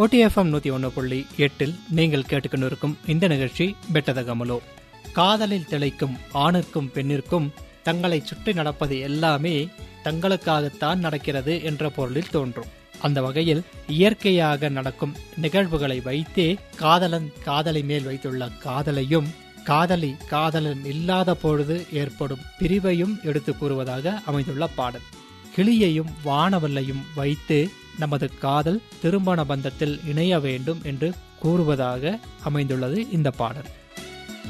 ஓடிஎஃப்எம் நூத்தி ஒன்று புள்ளி எட்டில் நீங்கள் கேட்டுக்கொண்டிருக்கும் இந்த நிகழ்ச்சி பெட்டத கமலோ காதலில் திளைக்கும் ஆணுக்கும் பெண்ணிற்கும் தங்களை சுற்றி நடப்பது எல்லாமே தங்களுக்காகத்தான் நடக்கிறது என்ற பொருளில் தோன்றும் அந்த வகையில் இயற்கையாக நடக்கும் நிகழ்வுகளை வைத்தே காதலன் காதலை மேல் வைத்துள்ள காதலையும் காதலி காதலன் இல்லாத பொழுது ஏற்படும் பிரிவையும் எடுத்து கூறுவதாக அமைந்துள்ள பாடல் கிளியையும் வானவல்லையும் வைத்து நமது காதல் திருமண பந்தத்தில் இணைய வேண்டும் என்று கூறுவதாக அமைந்துள்ளது இந்த பாடல்